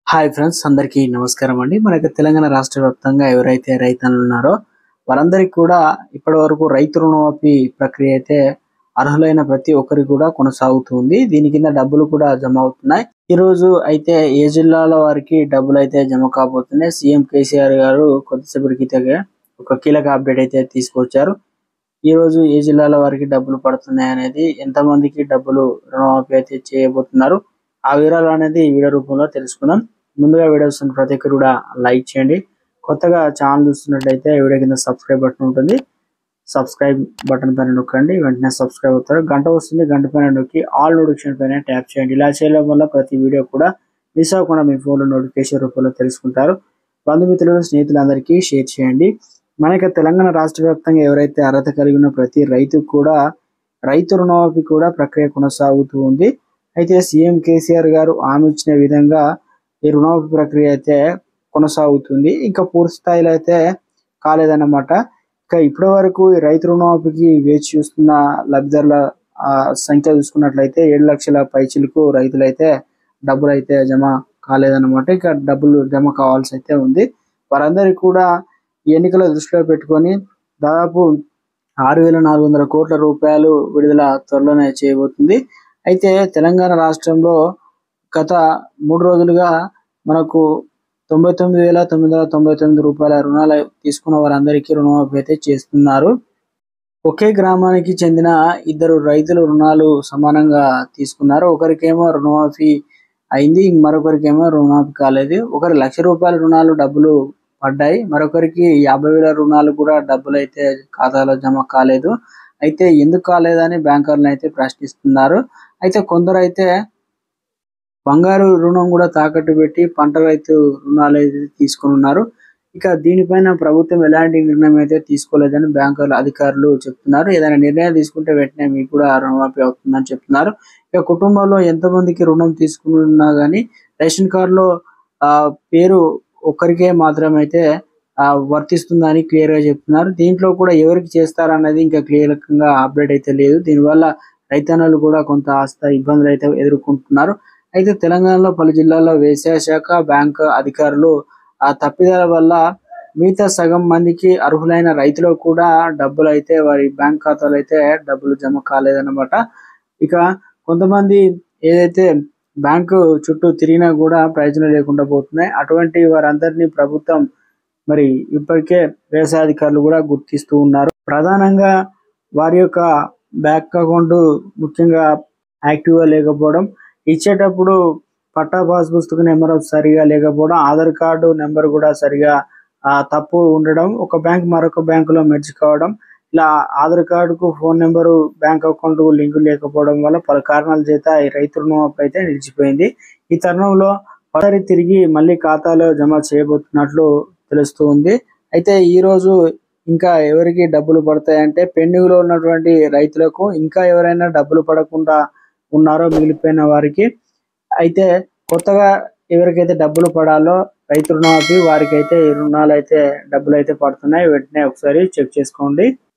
hi friends అందరికీ నమస్కారం అండి మనకి తెలంగాణ రాష్ట్ర వ్యాప్తంగా ఎవరైతే రైతన్నులు ఉన్నారో వారందరికీ కూడా ఇప్పటి వరకు రైతు రుణమాఫీ ప్రక్రియ అయితే అర్హులైన ప్రతి ఒక్కరికి కూడా కొనసాగుతుంది దీని కింద డబ్బులు కూడా జమ అవుతున్నాయి ఈ రోజు అయితే ఏ జిల్లాల వారికి డబ్బులు అయితే జమ కాబోతున్నాయి సీఎం కేసీఆర్ గారు కొద్దిసేపటి క్రితమే ఒక కీలక అప్డేట్ అయితే తీసుకొచ్చారు ఈ రోజు ఏ జిల్లాల వారికి డబ్బులు పడుతున్నాయి అనేది ఎంతమందికి డబ్బులు రుణమాఫీ అయితే చేయబోతున్నారు ఆ వివరాలు అనేది ఈ వీడియో రూపంలో తెలుసుకుందాం ముందుగా వీడియో చూస్తున్న ప్రతి ఒక్కరు కూడా లైక్ చేయండి కొత్తగా ఛానల్ చూస్తున్నట్లయితే వీడియో కింద సబ్స్క్రైబ్ బటన్ ఉంటుంది సబ్స్క్రైబ్ బటన్ పైన నొక్కండి వెంటనే సబ్స్క్రైబ్ అవుతారు గంట వస్తుంది గంట పైన నొక్కి ఆల్ నోటిఫికేషన్ పైన ట్యాప్ చేయండి ఇలా చేయడం వల్ల ప్రతి వీడియో కూడా మిస్ అవ్వకుండా మీ ఫోన్లో నోటిఫికేషన్ రూపంలో తెలుసుకుంటారు బంధుమిత్రులు స్నేహితులందరికీ షేర్ చేయండి మనకి తెలంగాణ రాష్ట్ర వ్యాప్తంగా ఎవరైతే అర్హత కలిగి ఉన్న ప్రతి రైతుకు కూడా రైతు రుణమాఫీ కూడా ప్రక్రియ కొనసాగుతూ ఉంది అయితే సీఎం కేసీఆర్ గారు హామీ ఇచ్చిన విధంగా ఈ రుణమాఫీ ప్రక్రియ అయితే కొనసాగుతుంది ఇంకా పూర్తి స్థాయిలో అయితే కాలేదన్నమాట ఇంకా ఇప్పటి వరకు ఈ రైతు రుణమాఫీకి వేచి చూస్తున్న లబ్ధిదారుల ఆ, సంఖ్య చూసుకున్నట్లయితే ఏడు లక్షల పైచిలకు రైతులైతే డబ్బులు అయితే జమ కాలేదన్నమాట ఇక డబ్బులు జమ కావాల్సి అయితే ఉంది వారందరికీ కూడా ఈ ఎన్నికల దృష్టిలో పెట్టుకొని దాదాపు ఆరు వేల నాలుగు వందల కోట్ల రూపాయలు విడుదల త్వరలోనే చేయబోతుంది అయితే తెలంగాణ రాష్ట్రంలో గత మూడు రోజులుగా మనకు తొంభై తొమ్మిది వేల తొమ్మిది వందల తొంభై తొమ్మిది రూపాయల రుణాలు తీసుకున్న వారందరికీ రుణమాఫీ అయితే చేస్తున్నారు ఒకే గ్రామానికి చెందిన ఇద్దరు రైతులు రుణాలు సమానంగా తీసుకున్నారు ఒకరికేమో రుణమాఫీ అయింది మరొకరికేమో రుణమాఫీ కాలేదు ఒకరి లక్ష రూపాయల రుణాలు డబ్బులు పడ్డాయి మరొకరికి యాభై వేల రుణాలు కూడా డబ్బులు అయితే ఖాతాలో జమ కాలేదు అయితే ఎందుకు కాలేదని బ్యాంకర్లు అయితే ప్రశ్నిస్తున్నారు అయితే కొందరు అయితే బంగారు రుణం కూడా తాకట్టు పెట్టి పంట రైతు రుణాలు అయితే తీసుకుని ఉన్నారు ఇక దీనిపైన ప్రభుత్వం ఎలాంటి నిర్ణయం అయితే తీసుకోలేదని బ్యాంకుల అధికారులు చెప్తున్నారు ఏదైనా నిర్ణయం తీసుకుంటే వెంటనే మీకు కూడా రుణమాఫీ అవుతుందని చెప్తున్నారు ఇక కుటుంబంలో ఎంతమందికి రుణం తీసుకున్నా గానీ రేషన్ కార్డులో ఆ పేరు ఒక్కరికే మాత్రమైతే ఆ, వర్తిస్తుందని క్లియర్ గా చెప్తున్నారు దీంట్లో కూడా ఎవరికి చేస్తారన్నది ఇంకా క్లియర్ గా అప్డేట్ అయితే లేదు దీనివల్ల రైతన్నలు కూడా కొంత ఆస్త ఇబ్బందులు అయితే ఎదుర్కొంటున్నారు అయితే తెలంగాణలో పలు జిల్లాల్లో వ్యవసాయ శాఖ బ్యాంక్ అధికారులు ఆ తప్పిదాల వల్ల మిగతా సగం మందికి అర్హులైన రైతులకు కూడా డబ్బులు అయితే వారి బ్యాంక్ ఖాతాలో అయితే డబ్బులు జమ కాలేదన్నమాట ఇక కొంతమంది ఏదైతే బ్యాంకు చుట్టూ తిరిగినా కూడా ప్రయోజనం లేకుండా పోతున్నాయి అటువంటి వారందరినీ ప్రభుత్వం మరి ఇప్పటికే వ్యవసాయ అధికారులు కూడా గుర్తిస్తూ ఉన్నారు ప్రధానంగా వారి యొక్క బ్యాంక్ అకౌంట్ ముఖ్యంగా యాక్టివ్ గా లేకపోవడం ఇచ్చేటప్పుడు పట్టా పాస్ పుస్తకం నెంబర్ సరిగా లేకపోవడం ఆధార్ కార్డు నెంబర్ కూడా సరిగా ఆ, తప్పు ఉండడం ఒక బ్యాంక్ మరొక బ్యాంకులో మెర్జ్ కావడం ఇలా ఆధార్ కార్డుకు phone number bank account link లేకపోవడం వల్ల పలు కారణాల చేత ఈ రైతు రుణమాఫీ అయితే నిలిచిపోయింది ఈ తరుణంలో ఒకసారి తిరిగి మళ్ళీ ఖాతాలో జమ చేయబోతున్నట్లు తెలుస్తూ ఉంది అయితే ఈ రోజు ఇంకా ఎవరికి డబ్బులు పడతాయంటే పెండింగ్ లో ఉన్నటువంటి రైతులకు ఇంకా ఎవరైనా డబ్బులు పడకుండా ఉన్నారో మిగిలిపోయిన వారికి అయితే కొత్తగా ఎవరికైతే డబ్బులు పడాలో రైతు రుణమాఫీ వారికి అయితే ఈ రుణాలు అయితే డబ్బులు అయితే పడుతున్నాయి వెంటనే ఒకసారి చెక్ చేసుకోండి